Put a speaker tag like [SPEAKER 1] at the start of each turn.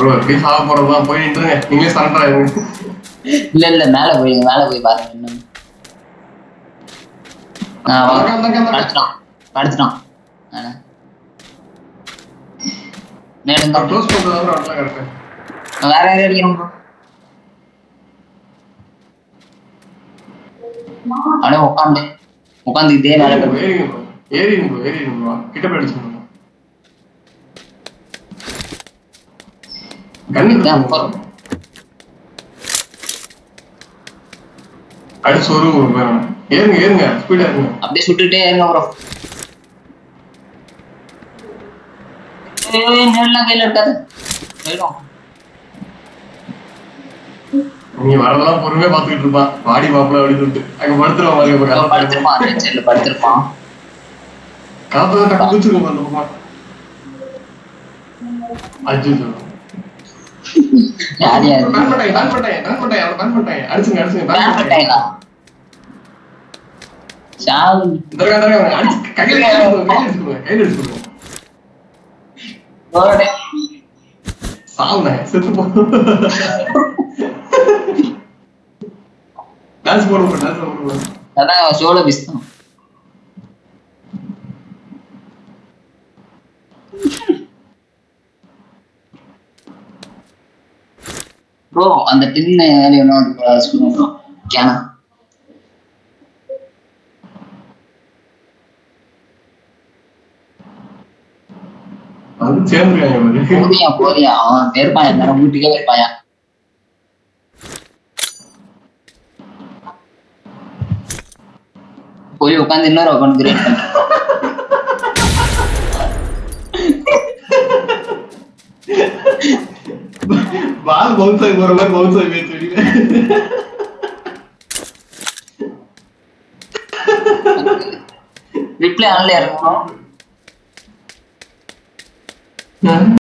[SPEAKER 1] Bro எப்படி சாக போறதுதான் போய் நின்றுங்க நீங்களே சரண்டர் ஆயிருங்க
[SPEAKER 2] இல்ல இல்ல மேல போய் மேல போய் பாருங்க இன்னும் ஆ, வா.
[SPEAKER 1] அந்தாங்க, அந்தாங்க, அந்தாங்க.
[SPEAKER 2] படுத்துட்டான் படுத்துட்டான் ஆனா. நேரம் தான்.
[SPEAKER 1] க்ளோஸ் பண்றது அப்புறம் அதெல்லாம் கரெக்ட்
[SPEAKER 2] வேற யாரும் அடிக்கணும் bro. அப்படியே உட்காந்து உட்காந்து இதே மேல போய்
[SPEAKER 1] ஏறிங்க ப்ரோ ஏறிங்க ப்ரோ ஏறிங்க ப்ரோ கிட்ட போய் அடிச்சுங்க கண்ணு
[SPEAKER 2] ஏன் போறோம்?
[SPEAKER 1] அடிச்சு ஒரு ஒரு பேர் ஏறுங்க ஏறுங்க ஸ்பீடா இருங்க
[SPEAKER 2] அப்படியே சுட்டுட்டே இருங்க ப்ரோ ஏய் நேர்லாம் கையில இருக்காது போயிடும்
[SPEAKER 1] நீ வரதெல்லாம் பொறுமையா பாத்துக்கிட்டு இருப்பான் பாடி மாப்பிள்ள அப்படி சொல்லிட்டு அங்க படுத்துருவான் பாருங்க இப்ப
[SPEAKER 2] அவன்
[SPEAKER 1] கதை
[SPEAKER 2] படுத்திருப்பான் அந்த சைடுல படுத்திருப்பான்
[SPEAKER 1] காத்து டக்கு குதிச்சிருக்கும் அந்த பக்கம் அஜு
[SPEAKER 2] யார் யார்
[SPEAKER 1] பேன் பண்ணிட்டாங்க பேன் பண்ணிட்டாங்க பேன் பண்ணிட்டாங்க அவனை பேன் பண்ணிட்டாங்க அடிச்சுங்க அடிச்சுங்க பேன்
[SPEAKER 2] பேன்
[SPEAKER 1] பண்ணிட்டாங்க
[SPEAKER 2] பண்ணிட்டாங்களா ஷால்
[SPEAKER 1] இந்த இருக்காங்க, இந்த இருக்காங்க. அடிச்சு கையில கையில எடுத்துக்கோங்க, கையில எடுத்துக்கோங்க கையில எடுத்துக்கோங்க
[SPEAKER 2] போடே
[SPEAKER 1] சாவுனே செத்து போ டான்ஸ் போடுங்க டான்ஸ் போடுங்க
[SPEAKER 2] அதான் சோழ பிஸ்தான் ப்ரோ அந்த டின்ன சொல்லுங்க கேனா
[SPEAKER 1] அது சேர்ந்துருக்காங்க பாரு.
[SPEAKER 2] போதியா போதியா அவன் இருப்பான் நேரம் வீட்டுக்கே இருப்பாயா போய் உட்காந்து இன்னொரு அக்கௌண்ட் கிரியேட் பண்ணு
[SPEAKER 1] பால் பவுன்ஸ் ஆகி போற மாதிரி பவுன்ஸ் ஆகி போயிடுச்சு வெளியில.
[SPEAKER 2] ரிப்ளை ஆன்ல இருக்கணும்
[SPEAKER 1] ஆ.